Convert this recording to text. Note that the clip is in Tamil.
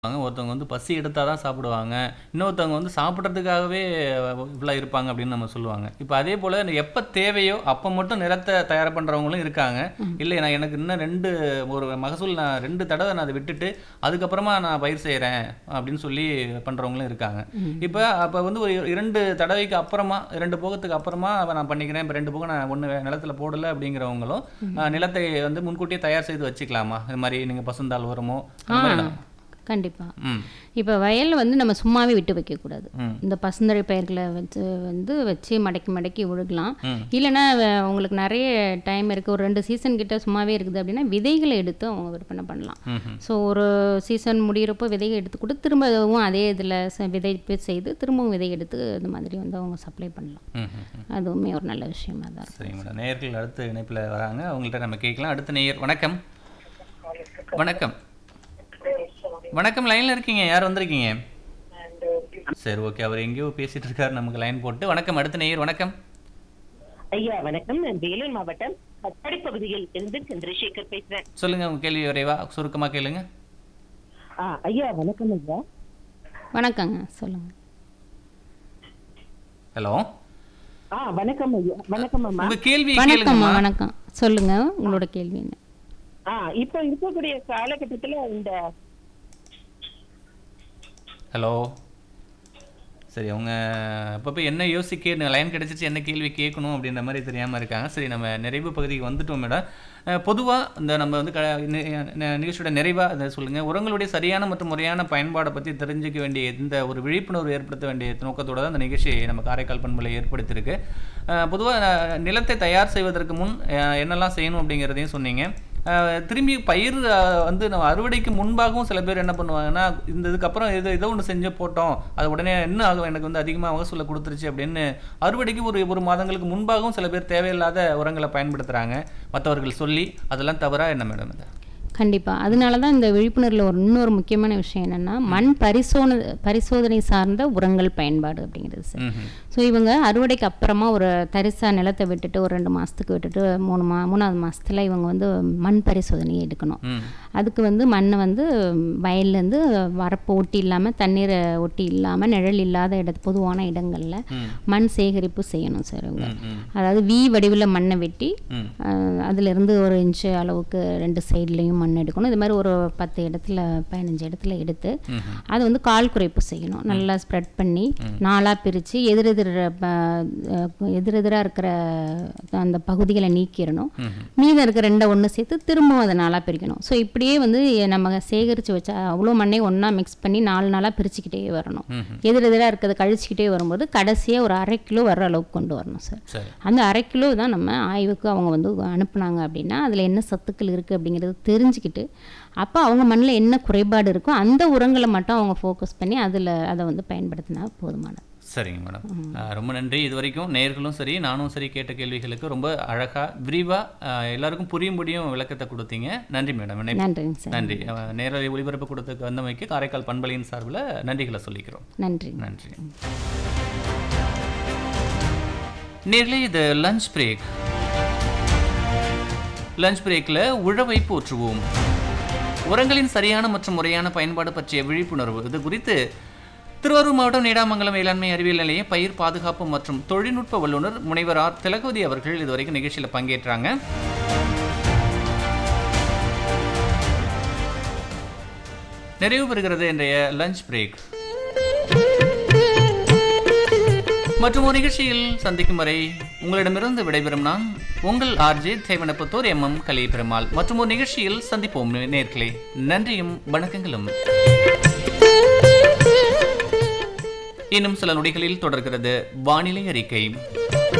ஒருத்தவங்க வந்து பசி எடுத்தா தான் சாப்பிடுவாங்க. இன்னொருத்தவங்க வந்து சாப்பிடுறதுக்காகவே இவ்ளோ இருப்பாங்க அப்படின்னு நம்ம சொல்லுவாங்க. இப்ப அதே போல எப்ப தேவையோ அப்ப மட்டும் நிலத்த தயார் பண்றவங்களும் இருக்காங்க. ம். இல்ல நான் எனக்கு இன்னும் 2 ஒரு மகசூல் நான் 2 தடவ நான் அத விட்டுட்டு, அதுக்கப்புறமா நான் பயிர் செய்றேன் அப்படின்னு சொல்லி பண்றவங்களும் இருக்காங்க. ம். இப்ப அப்ப வந்து ஒரு 2 தடவைக்கு அப்புறமா 2 போகத்துக்கு அப்புறமா நான் பண்ணிக்கிறேன். இப்ப 2 போகம் நான் ஒண்ணு நிலத்துல போடல அப்படிங்கிறவங்களும், ம். அ நிலத்தை வந்து முன்கூட்டியே தயார் செய்து வச்சுக்கலாமா? இது மாரி நீங்க பசுந்தாள் உரமோ ஆ அந்த மாரி நான் கண்டிப்பா. ம். இப்ப வயல்ல வந்து நம்ம சும்மாவே விட்டு வைக்கக்கூடாது. ம். இந்த பசுந்தழை பயிர்கள வச்சு வந்து வச்சு மடக்கி மடக்கி விடலாம். ம். இல்லன்னா வ உங்களுக்கு நெறைய டைம் இருக்கு. ஒரு 2 சீசன் கிட்ட சும்மாவே இருக்குது அப்படின்னா, விதைகள எடுத்து அவங்க விற்பனை பண்ணலாம். ம்ஹ்ம். ஸோ ஒரு சீசன் முடியிறப்போ விதைய எடுத்து கூட திரும்பவும் அதே இதில ச விதைப்பு செய்து திரும்பவும் விதை எடுத்து இந்த மாதிரி வந்து அவங்க சப்ளை பண்ணலாம். ம்ஹ்ம். அதுவுமே ஒரு நல்ல விஷயமா தான் இருக்கும். சரிங்க மேடம். நேயர்கள் அடுத்த இணைப்புல வராங்க. அவங்கள்ட்ட நம்ம கேட்கலாம். அடுத்த நேயர் வணக்கம். வணக்கம். வணக்கம் லைன்ல இருக்கீங்க. யார் வந்திருக்கீங்க? சரி ஓகே. அவர் எங்கேயோ பேசிட்டு இருக்காரு. நமக்கு லைன் போட்டு. வணக்கம். அடுத்த நேயர் வணக்கம். ஐயா வணக்கம் நான் வேலூர் மாவட்டம் பட்டாடி பகுதியில் இருந்து சந்திரசேகர் பேசுறேன் சொல்லுங்க உங்க கேள்வி விரைவா சுருக்கமா கேளுங்க. ஆ, ஐயா வணக்கம் ஐயா வணக்கங்க. சொல்லுங்க. ஹலோ. ஆ வணக்கம் ஐயா வணக்கம் அம்மா உங்க கேள்வி வணக்கம்மா கேளுங்கம்மா. வணக்கம். சொல்லுங்க உங்களோட கேள்வி என்ன? ஆ இப்போ இருக்கக்கூடிய காலகட்டத்துல இந்த ஹலோ. சரி அவங்க அப்பப்போ என்ன யோசிக்க லைன் கிடைச்சிச்சு என்ன கேள்வி கேட்கணும் அப்படின்ற மாதிரி தெரியாம இருக்காங்க. சரி நம்ம நிறைவு பகுதிக்கு வந்துட்டோம் மேடம். அ பொதுவா இந்த நம்ம வந்து க நி ந நிகழ்ச்சியோட நிறைவா இத சொல்லுங்க. உரங்களுடைய சரியான மற்றும் முறையான பயன்பாட பத்தி தெரிஞ்சுக்க வேண்டிய இந்த ஒரு விழிப்புணர்வு ஏற்படுத்த வேண்டிய நோக்கத்தோட தான் இந்த நிகழ்ச்சி நம்ம காரைக்கால் பண்பலை ஏற்படுத்தியிருக்கு. அ பொதுவா நிலத்தை தயார் செய்வதற்கு முன் அ என்னெல்லாம் செய்யணும் அப்படிங்கிறதையும் சொன்னீங்க. அ திரும்பி பயிர் அ வந்து நம்ம அறுவடைக்கு முன்பாகவும் சில பேர் என்ன பண்ணுவாங்கன்னா, இந்த இதுக்கப்புறம் ஏதோ ஏதோ ஒண்ணு செஞ்சு போட்டோம். அது உடனே என்ன ஆகும் எனக்கு வந்து அதிகமா மகசூல குடுத்துருச்சு அப்படின்னு அறுவடைக்கு ஒரு 1 மாதங்களுக்கு முன்பாகவும் சில பேர் தேவையில்லாத உரங்கள பயன்படுத்துறாங்க. மத்தவர்கள் சொல்லி. அதெல்லாம் தவறா என்ன மேடம் இது? கண்டிப்பா. அதனால தான் இந்த விழிப்புணர்வுல ஒரு இன்னொரு முக்கியமான விஷயம் என்னன்னா, மண் பரிசோன பரிசோதனை சார்ந்த உரங்கள் பயன்பாடு அப்படிங்கிறது சார். ம்ஹ்ம். ஸோ இவங்க அறுவடைக்கு அப்புறமா ஒரு தரிசா நிலத்த விட்டுட்டு ஒரு 2 மாசத்துக்கு விட்டுட்டு 3 மா 3வது மாசத்துல இவங்க வந்து மண் பரிசோதனை எடுக்கணும். ம். அதுக்கு வந்து மண்ண வந்து வயல்லேருந்து வரப்பு ஒட்டி இல்லாம, தண்ணீர ஒட்டி இல்லாம, நிழல் இல்லாத இடத்து பொதுவான இடங்கள்ல ம். மண் சேகரிப்பு செய்யணும் சார் இவங்க. ம், ம். அதாவது வி வடிவில மண்ண வெட்டி, ம். அ அதிலிருந்து ஒரு இன்ச்சு அளவுக்கு 2 சைட்லயும் மண் எடுக்கணும். இது மாரி ஒரு 10 இடத்துல 15 இடத்துல எடுத்து, ம்ஹ்ம். அத வந்து கால் குறைப்பு செய்யணும். நல்லா ஸ்ப்ரெட் பண்ணி, ம். 4ஆ பிரிச்சு எதிரெதிர ப அ எதிரெதிரா இருக்கிற அந்த பகுதிகள நீக்கிரணும். ம்ஹ்ம். மீதம் இருக்க 2 ஒண்ணு சேர்த்து திரும்பவும் அத 4ஆ பிரிக்கணும். ஸோ இப்படியே வந்து நம்ம சேகரிச்சு வச்ச அவ்வளோ மண்ணையும் ஒண்ணா மிக்ஸ் பண்ணி 4 நாளா பிரிச்சுக்கிட்டே வரணும். ம்ஹ்ம். எதிரெதிரா இருக்கிறத கழிச்சுக்கிட்டே வரும்போது கடைசியா ஒரு 1/2 கிலோ வர்ற அளவுக்கு கொண்டு வரணும் சார். சரி. அந்த 1/2 கிலோ தான் நம்ம ஆய்வுக்கு அவங்க வந்து அனுப்புனாங்க அப்படின்னா, அதில என்ன சத்துக்கள் இருக்கு அப்படிங்கிறத தெரிஞ்சுக்கிட்டு, அப்ப அவங்க மண்ணுல என்ன குறைபாடு இருக்கோ, அந்த உரங்கள மட்டும் அவங்க ஃபோக்கஸ் பண்ணி அதில அத வந்து பயன்படுத்தினா போதுமானது. சரிங்க மேடம். அ ரொம்ப நன்றி. இதுவரைக்கும் நேயர்களும் சரி, நானும் சரி கேட்ட கேள்விகளுக்கு ரொம்ப அழகா, விரிவா அ எல்லாருக்கும் புரியும்படியும் விளக்கத்த குடுத்தீங்க. நன்றி மேடம். இணைப்பு நன்றிங்க சார். நன்றி. அ நேரலை ஒளிபரப்பு கொடுத்ததுக்கு வந்தமைக்கு காரைக்கால் பண்பலையின் சார்பில நன்றிகள சொல்லிக்கிறோம். நன்றி. நன்றி. நேர்களே இது லஞ்ச் பிரேக். லஞ்ச் பிரேக்ல உழவை போற்றுவோம். உரங்களின் சரியான மற்றும் முறையான பயன்பாடு பற்றிய விழிப்புணர்வு இது குறித்து திருவாரூர் மாவட்டம் நீடாமங்கலம் வேளாண்மை அறிவியல் நிலைய பயிர் பாதுகாப்பு மற்றும் தொழில்நுட்ப வல்லுநர் முனைவர் ஆர் திலகவதி அவர்கள் இதுவரைக்கும் நிகழ்ச்சியில பங்கேற்றாங்க. நிறைவு பெறுகிறது இன்றைய லஞ்ச் பிரேக். மற்றும் ஒரு நிகழ்ச்சியில் சந்திக்கும் வரை உங்களிடமிருந்து விடைபெறும் நான் உங்கள் RJ Devanapputhur M M Kalai Perumal மற்றும் ஒரு நிகழ்ச்சியில் சந்திப்போம் நேர்களே நன்றியும் வணக்கங்களும் இன்னும் சில நொடிகளில் தொடர்கிறது வானிலை அறிக்கை